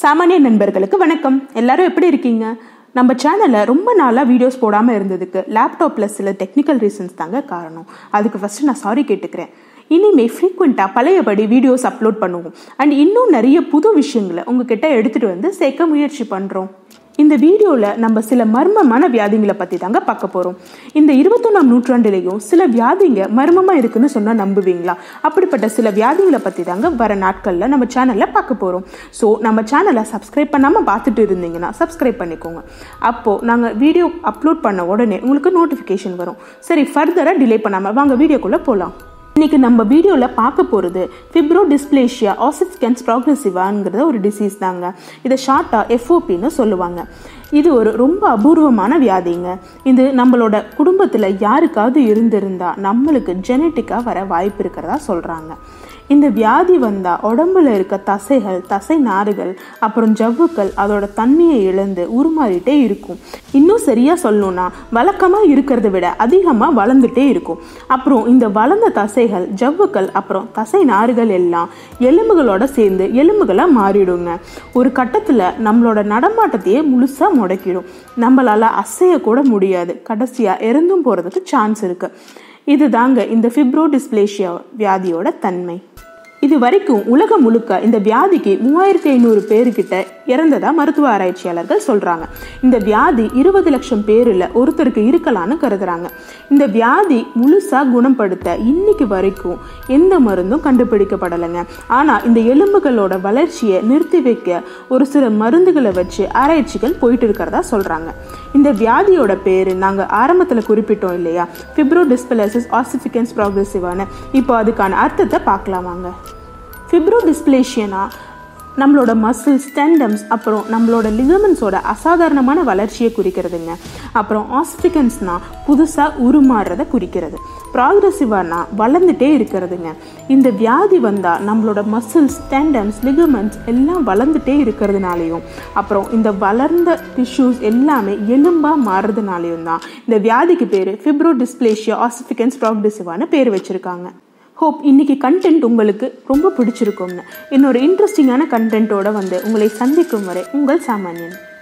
சாமானிய நண்பர்களுக்கு வணக்கம் எல்லாரும் எப்படி இருக்கீங்க நம்ம சேனலில் ரொம்ப நாளாக வீடியோஸ் போடாமல் இருந்ததுக்கு லேப்டாப்பில் சில டெக்னிக்கல் ரீசன்ஸ் தாங்க காரணம் அதுக்கு ஃபஸ்ட்டு நான் சாரி கேட்டுக்கிறேன் இனிமேல் ஃப்ரீக்வெண்ட்டாக பழையபடி வீடியோஸ் அப்லோட் பண்ணுவோம் அண்ட் இன்னும் நிறைய புது விஷயங்களை உங்ககிட்ட எடுத்துகிட்டு வந்து சேர்க்க முயற்சி பண்ணுறோம் இந்த வீடியோவில் நம்ம சில மர்மமான வியாதிங்களை பற்றி தாங்க பார்க்க போகிறோம் இந்த இருபத்தொன்னாம் நூற்றாண்டுலேயும் சில வியாதிங்க மர்மமாக இருக்குன்னு சொன்னால் நம்புவீங்களா அப்படிப்பட்ட சில வியாதிகளை பற்றி தாங்க வர நாட்களில் நம்ம சேனலில் பார்க்க போகிறோம் ஸோ நம்ம சேனலை சப்ஸ்கிரைப் பண்ணாமல் பார்த்துட்டு இருந்தீங்கன்னா சப்ஸ்கிரைப் பண்ணிக்கோங்க அப்போது நாங்கள் வீடியோ அப்லோட் பண்ண உடனே உங்களுக்கு நோட்டிஃபிகேஷன் வரும் சரி ஃபர்தராக டிலே பண்ணாமல் வாங்க வீடியோக்குள்ளே போகலாம் இன்னைக்கு நம்ம வீடியோவில் பார்க்க போகிறது ஃபிப்ரோ டிஸ்பிளேஷியா ஆசிஃபிகன்ஸ் ப்ராக்ரெசிவாங்கிறத ஒரு டிசீஸ் தாங்க இதை ஷார்ட்டாக எஃப்ஓபின்னு சொல்லுவாங்க இது ஒரு ரொம்ப அபூர்வமான வியாதிங்க இது நம்மளோட குடும்பத்தில் யாருக்காவது இருந்திருந்தா நம்மளுக்கு ஜெனட்டிக்காக வர வாய்ப்பு இருக்கிறதா சொல்கிறாங்க இந்த வியாதி வந்தால் உடம்புல இருக்க தசைகள் தசை நாறுகள் அப்புறம் ஜவ்வுக்கள் அதோட தன்மையை இழந்து உருமாறிட்டே இருக்கும் இன்னும் சரியாக சொல்லணும்னா வழக்கமாக இருக்கிறத விட அதிகமாக வளர்ந்துட்டே இருக்கும் அப்புறம் இந்த வளர்ந்த தசைகள் ஜவ்வுக்கள் அப்புறம் தசை நாறுகள் எல்லாம் எலும்புகளோட சேர்ந்து எலும்புகளாக மாறிடுங்க ஒரு கட்டத்தில் நம்மளோட நடமாட்டத்தையே முழுசாக முடக்கிடும் நம்மளால் அசையக்கூட முடியாது கடைசியாக இறந்தும் போகிறதுக்கு சான்ஸ் இருக்குது இது தாங்க இந்த ஃபிப்ரோ டிஸ்பிளேஷியா வியாதியோட தன்மை இது வரைக்கும் உலகம் முழுக்க இந்த வியாதிக்கு மூவாயிரத்தி ஐநூறு பேருக்கிட்ட இறந்ததா மருத்துவ ஆராய்ச்சியாளர்கள் சொல்றாங்க இந்த வியாதி இருபது லட்சம் பேரில் ஒருத்தருக்கு இருக்கலான்னு கருதுறாங்க இந்த வியாதி முழுசா குணப்படுத்த இன்னைக்கு வரைக்கும் எந்த மருந்தும் கண்டுபிடிக்கப்படலைங்க ஆனா இந்த எலும்புகளோட வளர்ச்சியை நிறுத்தி வைக்க ஒரு சில மருந்துகளை வச்சு ஆராய்ச்சிகள் போயிட்டு இருக்கிறதா சொல்றாங்க இந்த வியாதியோட பேரு நாங்க ஆரம்பத்துல குறிப்பிட்டோம் இல்லையா ஃபிப்ரோ டிஸ்பிளசிஸ் ஆசிஃபிகன்ஸ் ப்ராக்ரெசிவான இப்போ அதுக்கான அர்த்தத்தை பார்க்கலாம் வாங்க ஃபிப்ரோ டிஸ்பிளேஷியனா நம்மளோட மசில்ஸ் டெண்டம்ஸ் அப்புறம் நம்மளோட லிகமெண்ட்ஸோட அசாதாரணமான வளர்ச்சியை குறிக்கிறதுங்க அப்புறம் ஆஸ்பிகன்ஸ்னா புதுசாக உருமாறுறத குறிக்கிறது ப்ராக்ரெசிவானா வளர்ந்துட்டே இருக்கிறதுங்க இந்த வியாதி வந்தால் நம்மளோட மசில்ஸ் டெண்டம்ஸ் லிகமெண்ட்ஸ் எல்லாம் வளர்ந்துட்டே இருக்கிறதுனாலையும் அப்புறம் இந்த வளர்ந்த டிஷ்யூஸ் எல்லாமே எலும்பாக மாறுறதுனாலையும் தான் இந்த வியாதிக்கு பேர் ஃபிப்ரோ டிஸ்பிளேஷியா ஆசிஃபிகன்ஸ் ப்ராக்ரெசிவான பேர் வச்சுருக்காங்க ஹோப் இன்னைக்கு கண்டென்ட் உங்களுக்கு ரொம்ப பிடிச்சிருக்கும்னு இன்னொரு இன்ட்ரெஸ்டிங்கான கண்டென்ட்டோட வந்து உங்களை சந்திக்கும் வரை உங்கள் சாமானியன்